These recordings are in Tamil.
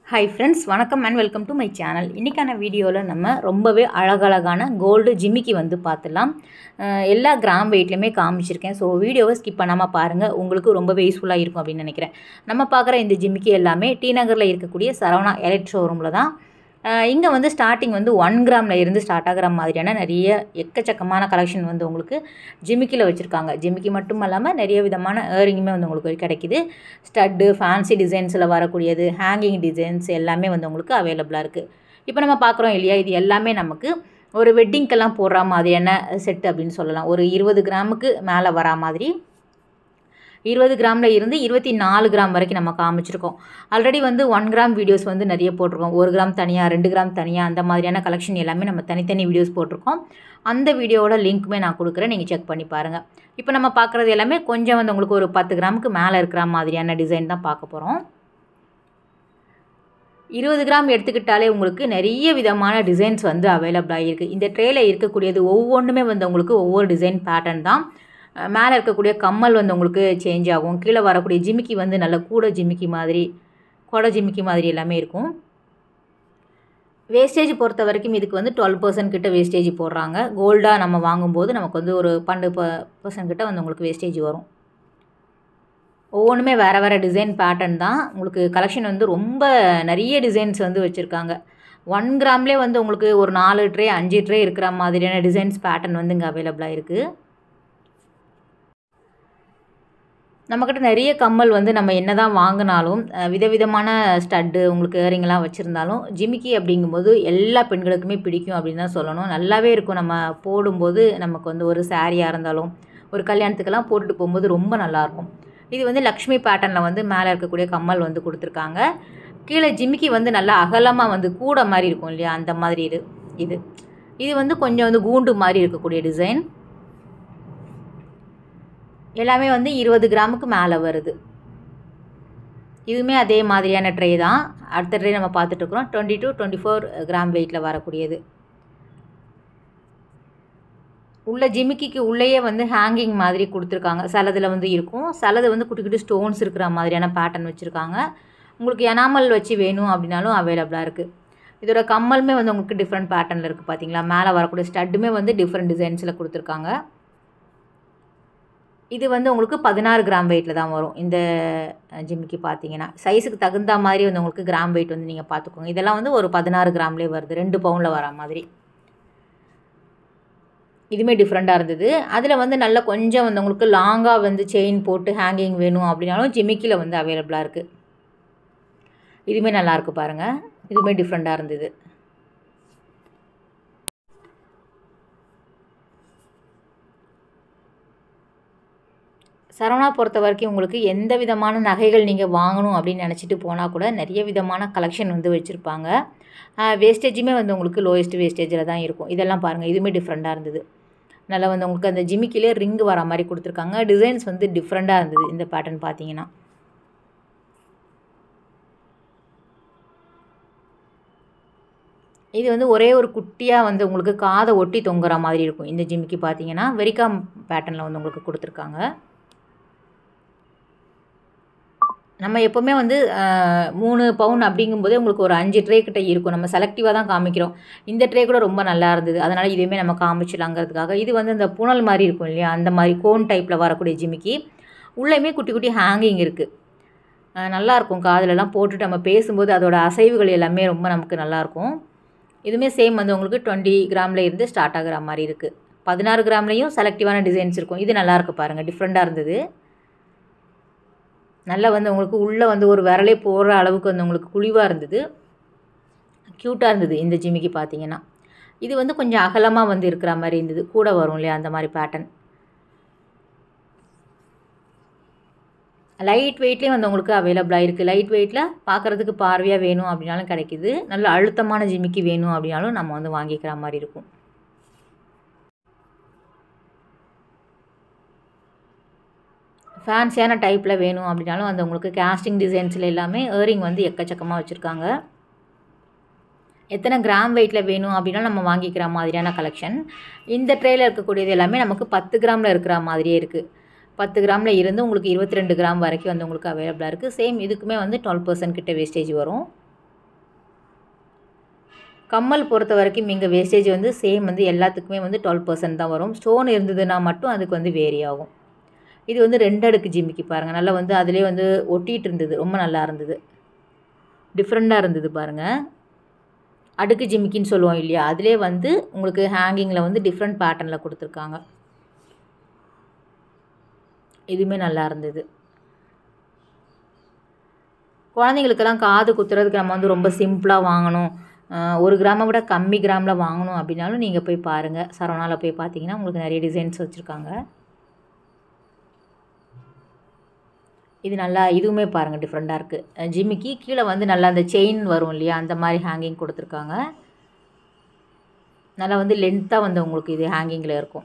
ஹாய் ஃப்ரெண்ட்ஸ் வணக்கம் and welcome to my channel இன்றைக்கான வீடியோவில் நம்ம ரொம்பவே அழகழகான கோல்டு ஜிமிக்கி வந்து பார்த்துலாம் அஹ் எல்லா கிராம் வெயிட்லையுமே காமிச்சிருக்கேன் ஸோ வீடியோவை ஸ்கிப் பண்ணாமல் பாருங்கள் உங்களுக்கு ரொம்பவே யூஸ்ஃபுல்லாக இருக்கும் அப்படின்னு நினைக்கிறேன் நம்ம பார்க்குற இந்த ஜிமிக்கி எல்லாமே டி நகரில் இருக்கக்கூடிய சரவணா எலக்ட் ஷோரூமில் தான் இங்கே வந்து ஸ்டார்டிங் வந்து ஒன் கிராமில் இருந்து ஸ்டார்ட் ஆகிற மாதிரியான நிறைய எக்கச்சக்கமான கலெக்ஷன் வந்து உங்களுக்கு ஜிமிக்கியில் வச்சுருக்காங்க ஜிமிக்கி மட்டும் இல்லாமல் நிறைய விதமான ஏரிங்குமே வந்து உங்களுக்கு கிடைக்குது ஸ்டட்டு ஃபேன்சி டிசைன்ஸில் வரக்கூடியது ஹேங்கிங் டிசைன்ஸ் எல்லாமே வந்து உங்களுக்கு அவைலபிளாக இருக்குது இப்போ நம்ம பார்க்குறோம் இல்லையா இது எல்லாமே நமக்கு ஒரு வெட்டிங்க்கெல்லாம் போடுற மாதிரியான செட் அப்படின்னு சொல்லலாம் ஒரு இருபது கிராமுக்கு மேலே வரா மாதிரி இருபது கிராமில் இருந்து இருபத்தி நாலு கிராம் வரைக்கும் நம்ம காமிச்சிருக்கோம் ஆல்ரெடி வந்து ஒன் கிராம் வீடியோஸ் வந்து நிறைய போட்டிருக்கோம் ஒரு கிராம் தனியாக ரெண்டு கிராம் தனியாக அந்த மாதிரியான கலெக்ஷன் எல்லாமே நம்ம தனித்தனி வீடியோஸ் போட்டிருக்கோம் அந்த வீடியோவோட லிங்க்குமே நான் கொடுக்குறேன் நீங்கள் செக் பண்ணி பாருங்கள் இப்போ நம்ம பார்க்குறது எல்லாமே கொஞ்சம் வந்து உங்களுக்கு ஒரு பத்து கிராமுக்கு மேலே இருக்கிற மாதிரியான டிசைன் தான் பார்க்க போகிறோம் இருபது கிராம் எடுத்துக்கிட்டாலே உங்களுக்கு நிறைய விதமான டிசைன்ஸ் வந்து அவைலபிளாக இருக்குது இந்த ட்ரேயில் இருக்கக்கூடியது ஒவ்வொன்றுமே வந்து உங்களுக்கு ஒவ்வொரு டிசைன் பேட்டர்ன் தான் மேலே இருக்கக்கூடிய கம்மல் வந்து உங்களுக்கு சேஞ்ச் ஆகும் கீழே வரக்கூடிய ஜிமிக்கி வந்து நல்ல கூட ஜிமிக்கி மாதிரி கொடை ஜிமிக்கி மாதிரி எல்லாமே இருக்கும் வேஸ்டேஜ் பொறுத்த வரைக்கும் இதுக்கு வந்து டுவெல் பர்சன்ட் கிட்ட வேஸ்டேஜ் போடுறாங்க கோல்டாக நம்ம வாங்கும்போது நமக்கு வந்து ஒரு பன்னெண்டு ப பர்சன்ட் கிட்ட வந்து உங்களுக்கு வேஸ்டேஜ் வரும் ஒவ்வொன்றுமே வேறு வேறு டிசைன் பேட்டர்ன் தான் உங்களுக்கு கலெக்ஷன் வந்து ரொம்ப நிறைய டிசைன்ஸ் வந்து வச்சுருக்காங்க ஒன் கிராம்லேயே வந்து உங்களுக்கு ஒரு நாலு ட்ரே அஞ்சு ட்ரே இருக்கிற மாதிரியான டிசைன்ஸ் பேட்டர்ன் வந்து இங்கே அவைலபிளாக இருக்குது நம்மக்கிட்ட நிறைய கம்மல் வந்து நம்ம என்ன தான் வாங்கினாலும் விதவிதமான ஸ்டட்டு உங்களுக்கு ஏரிங்லாம் வச்சுருந்தாலும் ஜிமிக்கி அப்படிங்கும்போது எல்லா பெண்களுக்குமே பிடிக்கும் அப்படின்னு தான் சொல்லணும் நல்லாவே இருக்கும் நம்ம போடும்போது நமக்கு வந்து ஒரு சாரியாக இருந்தாலும் ஒரு கல்யாணத்துக்கெல்லாம் போட்டுட்டு போகும்போது ரொம்ப நல்லாயிருக்கும் இது வந்து லக்ஷ்மி பேட்டர்னில் வந்து மேலே இருக்கக்கூடிய கம்மல் வந்து கொடுத்துருக்காங்க கீழே ஜிமிக்கி வந்து நல்லா அகலமாக வந்து கூட மாதிரி இருக்கும் இல்லையா அந்த மாதிரி இது இது இது வந்து கொஞ்சம் வந்து கூண்டு மாதிரி இருக்கக்கூடிய டிசைன் எல்லாமே வந்து இருபது கிராமுக்கு மேலே வருது இதுவுமே அதே மாதிரியான ட்ரே தான் அடுத்த ட்ரே நம்ம பார்த்துட்ருக்குறோம் twenty two twenty four gram வெயிட்டில் வரக்கூடியது உள்ள ஜிமிக்கிக்கு உள்ளேயே வந்து ஹேங்கிங் மாதிரி கொடுத்துருக்காங்க சிலதில் வந்து இருக்கும் சிலது வந்து குட்டி குட்டி ஸ்டோன்ஸ் இருக்கிற மாதிரியான பேட்டர்ன் வச்சுருக்காங்க உங்களுக்கு எனாமல் வச்சு வேணும் அப்படின்னாலும் அவைலபிளாக இருக்குது இதோட கம்மலுமே வந்து உங்களுக்கு டிஃப்ரெண்ட் பேட்டர்னில் இருக்குது பார்த்தீங்களா மேலே வரக்கூடிய ஸ்டட்டுமே வந்து டிஃப்ரெண்ட் டிசைன்ஸில் கொடுத்துருக்காங்க இது வந்து உங்களுக்கு பதினாறு கிராம் வெயிட்டில் தான் வரும் இந்த ஜிம்மிக்கு பார்த்தீங்கன்னா சைஸுக்கு தகுந்த மாதிரி வந்து உங்களுக்கு கிராம் வெயிட் வந்து நீங்கள் பார்த்துக்கோங்க இதெல்லாம் வந்து ஒரு பதினாறு கிராம்லேயே வருது ரெண்டு பவுனில் வர மாதிரி இதுவுமே டிஃப்ரெண்ட்டாக இருந்தது அதில் வந்து நல்ல கொஞ்சம் வந்து உங்களுக்கு லாங்காக வந்து செயின் போட்டு ஹேங்கிங் வேணும் அப்படின்னாலும் ஜிமிக்கியில் வந்து அவைலபிளாக இருக்குது இதுவுமே நல்லாயிருக்கு பாருங்கள் இதுவுமே டிஃப்ரெண்ட்டாக இருந்தது சரவணா பொறுத்த வரைக்கும் உங்களுக்கு எந்த விதமான நகைகள் நீங்கள் வாங்கணும் அப்படின்னு நினச்சிட்டு போனால் கூட நிறைய விதமான கலெக்ஷன் வந்து வச்சுருப்பாங்க வேஸ்டேஜுமே வந்து உங்களுக்கு லோயஸ்ட் வேஸ்டேஜில் தான் இருக்கும் இதெல்லாம் பாருங்கள் இதுவுமே டிஃப்ரெண்ட்டாக இருந்தது நல்லா வந்து உங்களுக்கு அந்த ஜிமிக்கிலே ரிங்கு வர மாதிரி கொடுத்துருக்காங்க டிசைன்ஸ் வந்து டிஃப்ரெண்ட்டாக இருந்தது இந்த பேட்டர்ன் பார்த்தீங்கன்னா இது வந்து ஒரே ஒரு குட்டியாக வந்து உங்களுக்கு காதை ஒட்டி தொங்குற மாதிரி இருக்கும் இந்த ஜிமிக்கி பார்த்தீங்கன்னா வெரிகாம் பேட்டர்னில் வந்து உங்களுக்கு கொடுத்துருக்காங்க நம்ம எப்போவுமே வந்து மூணு பவுன் அப்படிங்கும்போதே உங்களுக்கு ஒரு அஞ்சு ட்ரே கிட்ட இருக்கும் நம்ம செலக்டிவாக தான் காமிக்கிறோம் இந்த ட்ரே கூட ரொம்ப நல்லா இருந்தது அதனால் இதுவுமே நம்ம காமிச்சிடலாங்கிறதுக்காக இது வந்து இந்த புனல் மாதிரி இருக்கும் இல்லையா அந்த மாதிரி கோன் டைப்பில் வரக்கூடிய ஜிமிக்கி உள்ளேயுமே குட்டி குட்டி ஹேங்கிங் இருக்குது நல்லாயிருக்கும் காதிலெல்லாம் போட்டுட்டு நம்ம பேசும்போது அதோட அசைவுகள் எல்லாமே ரொம்ப நமக்கு நல்லாயிருக்கும் இதுவுமே சேம் வந்து உங்களுக்கு டுவெண்ட்டி கிராமில் இருந்து ஸ்டார்ட் ஆகிற மாதிரி இருக்குது பதினாறு கிராம்லேயும் செலக்டிவான டிசைன்ஸ் இருக்கும் இது நல்லாயிருக்கு பாருங்கள் டிஃப்ரெண்ட்டாக இருந்தது நல்லா வந்து உங்களுக்கு உள்ளே வந்து ஒரு விரலே போடுற அளவுக்கு வந்து உங்களுக்கு குழிவாக இருந்தது க்யூட்டாக இருந்தது இந்த ஜிமிக்கு பார்த்தீங்கன்னா இது வந்து கொஞ்சம் அகலமாக வந்து இருக்கிற மாதிரி இருந்தது கூட வரும் இல்லையா அந்த மாதிரி பேட்டர்ன் லைட் வெயிட்லேயும் வந்து உங்களுக்கு அவைலபிளாக இருக்குது லைட் வெயிட்டில் பார்க்குறதுக்கு பார்வையாக வேணும் அப்படின்னாலும் கிடைக்கிது நல்ல அழுத்தமான ஜிமிக்கி வேணும் அப்படின்னாலும் நம்ம வந்து வாங்கிக்கிற மாதிரி இருக்கும் ஃபேன்சியான டைப்பில் வேணும் அப்படின்னாலும் அந்த உங்களுக்கு கேஸ்டிங் டிசைன்ஸில் எல்லாமே ஏரிங் வந்து எக்கச்சக்கமாக வச்சுருக்காங்க எத்தனை கிராம் வெயிட்டில் வேணும் அப்படின்னா நம்ம வாங்கிக்கிற மாதிரியான கலெக்ஷன் இந்த ட்ரேயில் இருக்கக்கூடியது எல்லாமே நமக்கு பத்து கிராமில் இருக்கிற மாதிரியே இருக்குது பத்து கிராமில் இருந்து உங்களுக்கு இருபத்தி ரெண்டு கிராம் வரைக்கும் வந்து உங்களுக்கு அவைலபிளாக இருக்குது சேம் இதுக்குமே வந்து டுவெல் பர்சன்ட் கிட்ட வேஸ்டேஜ் வரும் கம்மல் பொறுத்த வரைக்கும் இங்கே வேஸ்டேஜ் வந்து சேம் வந்து எல்லாத்துக்குமே வந்து டுவெல் பர்சன்ட் தான் வரும் ஸ்டோன் இருந்ததுன்னா மட்டும் அதுக்கு வந்து வேரி ஆகும் இது வந்து ரெண்டு அடுக்கு ஜிமிக்கி பாருங்கள் நல்லா வந்து அதிலே வந்து ஒட்டிகிட்டு இருந்தது ரொம்ப நல்லா இருந்தது டிஃப்ரெண்ட்டாக இருந்தது பாருங்கள் அடுக்கு ஜிமிக்கின்னு சொல்லுவோம் இல்லையா அதிலே வந்து உங்களுக்கு ஹேங்கிங்கில் வந்து டிஃப்ரெண்ட் பேட்டர்னில் கொடுத்துருக்காங்க இதுவுமே நல்லா இருந்தது குழந்தைங்களுக்கெல்லாம் காது குத்துறதுக்கு நம்ம வந்து ரொம்ப சிம்பிளாக வாங்கணும் ஒரு கிராமை விட கம்மி கிராமில் வாங்கணும் அப்படின்னாலும் நீங்கள் போய் பாருங்கள் சரவணாவில் போய் பார்த்தீங்கன்னா உங்களுக்கு நிறைய டிசைன்ஸ் வச்சுருக்காங்க இது நல்லா இதுவுமே பாருங்கள் டிஃப்ரெண்ட்டாக இருக்குது ஜிம்மிக்கு கீழே வந்து நல்லா அந்த செயின் வரும் இல்லையா அந்த மாதிரி ஹேங்கிங் கொடுத்துருக்காங்க நல்லா வந்து லென்த்தாக வந்து உங்களுக்கு இது ஹேங்கிங்கில் இருக்கும்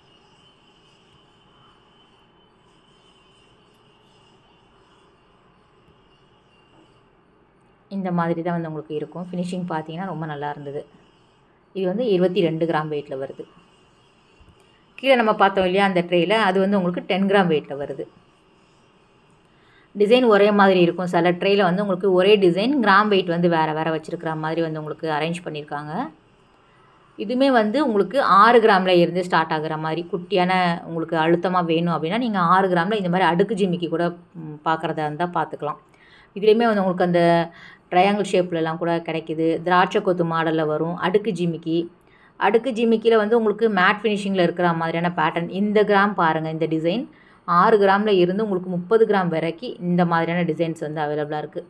இந்த மாதிரி தான் வந்து உங்களுக்கு இருக்கும் ஃபினிஷிங் பார்த்தீங்கன்னா ரொம்ப நல்லா இருந்தது இது வந்து இருபத்தி ரெண்டு கிராம் வெயிட்டில் வருது கீழே நம்ம பார்த்தோம் இல்லையா அந்த ட்ரேயில் அது வந்து உங்களுக்கு டென் கிராம் வெயிட்டில் வருது டிசைன் ஒரே மாதிரி இருக்கும் சில ட்ரேயில் வந்து உங்களுக்கு ஒரே டிசைன் கிராம் வெயிட் வந்து வேறு வேறு வச்சுருக்கிற மாதிரி வந்து உங்களுக்கு அரேஞ்ச் பண்ணியிருக்காங்க இதுவுமே வந்து உங்களுக்கு ஆறு கிராமில் இருந்து ஸ்டார்ட் ஆகுற மாதிரி குட்டியான உங்களுக்கு அழுத்தமாக வேணும் அப்படின்னா நீங்கள் ஆறு கிராமில் இந்த மாதிரி அடுக்கு ஜிமிக்கி கூட பார்க்குறதா இருந்தால் பார்த்துக்கலாம் இதுலேயுமே வந்து உங்களுக்கு அந்த ட்ரையாங்கிள் ஷேப்லலாம் கூட கிடைக்கிது திராட்சை கொத்து மாடலில் வரும் அடுக்கு ஜிமிக்கி அடுக்கு ஜிமிக்கியில் வந்து உங்களுக்கு மேட் ஃபினிஷிங்கில் இருக்கிற மாதிரியான பேட்டர்ன் இந்த கிராம் பாருங்கள் இந்த டிசைன் ஆறு கிராமில் இருந்து உங்களுக்கு முப்பது கிராம் வரைக்கும் இந்த மாதிரியான டிசைன்ஸ் வந்து அவைலபிளாக இருக்குது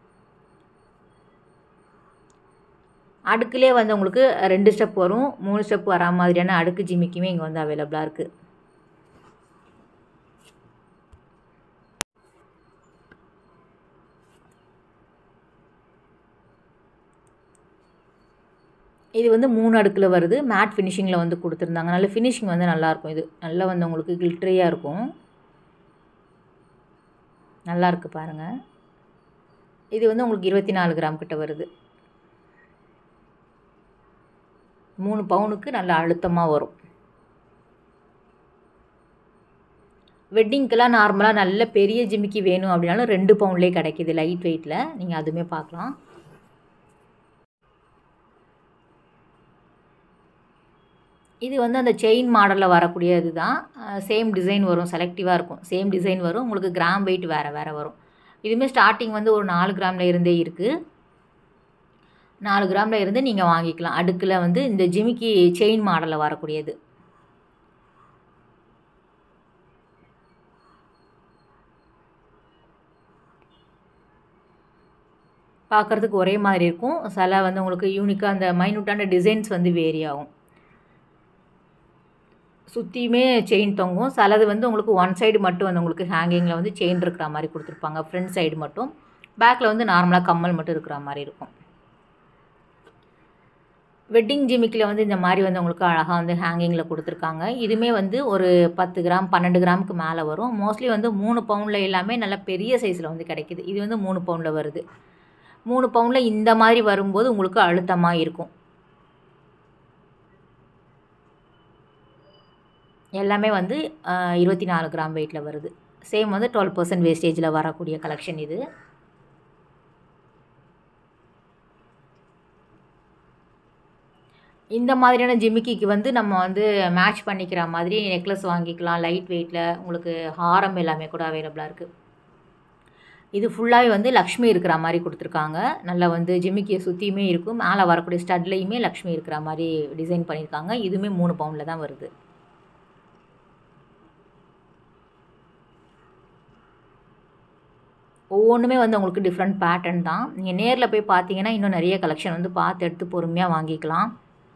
அடுக்குலேயே வந்து உங்களுக்கு ரெண்டு ஸ்டெப் வரும் மூணு ஸ்டெப் வரா மாதிரியான அடுக்கு ஜிமிக்குமே இங்கே வந்து அவைலபிளாக இருக்குது இது வந்து மூணு அடுக்கில் வருது மேட் ஃபினிஷிங்கில் வந்து கொடுத்துருந்தாங்க நல்ல ஃபினிஷிங் வந்து நல்லாயிருக்கும் இது நல்லா வந்து உங்களுக்கு கில்ட்ரியாக இருக்கும் நல்லா இருக்குது பாருங்கள் இது வந்து உங்களுக்கு இருபத்தி நாலு கிராம் கிட்ட வருது மூணு பவுனுக்கு நல்ல அழுத்தமாக வரும் வெட்டிங்க்கெல்லாம் நார்மலாக நல்ல பெரிய ஜிமிக்கி வேணும் அப்படின்னாலும் ரெண்டு பவுண்ட்லேயே கிடைக்கிது லைட் வெயிட்டில் நீங்கள் அதுவுமே பார்க்கலாம் இது வந்து அந்த செயின் மாடலில் வரக்கூடிய இதுதான் சேம் டிசைன் வரும் செலக்டிவாக இருக்கும் சேம் டிசைன் வரும் உங்களுக்கு கிராம் வெயிட் வேறு வேறு வரும் இதுவுமே ஸ்டார்டிங் வந்து ஒரு நாலு கிராமில் இருந்தே இருக்குது நாலு கிராமில் இருந்து நீங்கள் வாங்கிக்கலாம் அடுக்கில் வந்து இந்த ஜிமிக்கி செயின் மாடலில் வரக்கூடியது பார்க்குறதுக்கு ஒரே மாதிரி இருக்கும் சில வந்து உங்களுக்கு யூனிக்காக அந்த மைனூட்டான டிசைன்ஸ் வந்து வேரி ஆகும் சுற்றியுமே செயின் தொங்கும் சிலது வந்து உங்களுக்கு ஒன் சைடு மட்டும் வந்து உங்களுக்கு ஹேங்கிங்கில் வந்து செயின் இருக்கிற மாதிரி கொடுத்துருப்பாங்க ஃப்ரண்ட் சைடு மட்டும் பேக்கில் வந்து நார்மலாக கம்மல் மட்டும் இருக்கிற மாதிரி இருக்கும் வெட்டிங் ஜிமிக்கில் வந்து இந்த மாதிரி வந்து உங்களுக்கு அழகாக வந்து ஹேங்கிங்கில் கொடுத்துருக்காங்க இதுவுமே வந்து ஒரு பத்து கிராம் பன்னெண்டு கிராமுக்கு மேலே வரும் மோஸ்ட்லி வந்து மூணு பவுண்டில் எல்லாமே நல்ல பெரிய சைஸில் வந்து கிடைக்கிது இது வந்து மூணு பவுண்டில் வருது மூணு பவுண்டில் இந்த மாதிரி வரும்போது உங்களுக்கு அழுத்தமாக இருக்கும் எல்லாமே வந்து இருபத்தி நாலு கிராம் வெயிட்டில் வருது சேம் வந்து டுவெல் பர்சன்ட் வேஸ்டேஜில் வரக்கூடிய கலெக்ஷன் இது இந்த மாதிரியான ஜிமிக்கிக்கு வந்து நம்ம வந்து மேட்ச் பண்ணிக்கிற மாதிரி நெக்லஸ் வாங்கிக்கலாம் லைட் வெயிட்டில் உங்களுக்கு ஹாரம் எல்லாமே கூட அவைலபிளாக இருக்குது இது ஃபுல்லாகவே வந்து லக்ஷ்மி இருக்கிற மாதிரி கொடுத்துருக்காங்க நல்லா வந்து ஜிமிக்கியை சுற்றியுமே இருக்கும் மேலே வரக்கூடிய ஸ்டட்லேயுமே லக்ஷ்மி இருக்கிற மாதிரி டிசைன் பண்ணியிருக்காங்க இதுவுமே மூணு பவுண்டில் தான் வருது ஒவ்வொன்றுமே வந்து உங்களுக்கு டிஃப்ரெண்ட் பேட்டர்ன் தான் நீங்கள் நேரில் போய் பார்த்தீங்கன்னா இன்னும் நிறைய கலெக்ஷன் வந்து பார்த்து எடுத்து பொறுமையாக வாங்கிக்கலாம்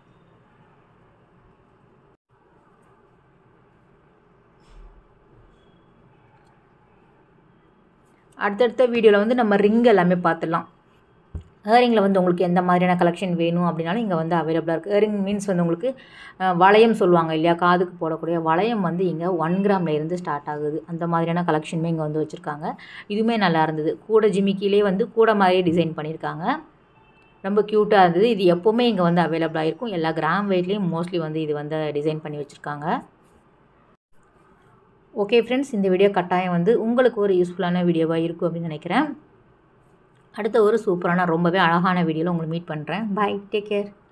அடுத்தடுத்த வீடியோவில் வந்து நம்ம ரிங் எல்லாமே பார்த்துடலாம் ஏரிங்கில் வந்து உங்களுக்கு எந்த மாதிரியான கலெக்ஷன் வேணும் அப்படின்னாலும் இங்கே வந்து அவைலபிளாக இருக்குது ஏரிங் மீன்ஸ் வந்து உங்களுக்கு வளையம் சொல்லுவாங்க இல்லையா காதுக்கு போடக்கூடிய வளையம் வந்து இங்கே ஒன் கிராமில் இருந்து ஸ்டார்ட் ஆகுது அந்த மாதிரியான கலெக்ஷனுமே இங்கே வந்து வச்சுருக்காங்க இதுவுமே நல்லா இருந்தது கூட ஜிமிக்கிலே வந்து கூட மாதிரியே டிசைன் பண்ணியிருக்காங்க ரொம்ப க்யூட்டாக இருந்தது இது எப்போவுமே இங்கே வந்து அவைலபிளாக இருக்கும் எல்லா கிராம் வெயிட்லேயும் மோஸ்ட்லி வந்து இது வந்து டிசைன் பண்ணி வச்சுருக்காங்க ஓகே ஃப்ரெண்ட்ஸ் இந்த வீடியோ கட்டாயம் வந்து உங்களுக்கு ஒரு யூஸ்ஃபுல்லான வீடியோவாக இருக்கும் அப்படின்னு நினைக்கிறேன் அடுத்த ஒரு சூப்பரான ரொம்பவே அழகான வீடியோவில் உங்களை மீட் பண்ணுறேன் பாய் டேக் கேர்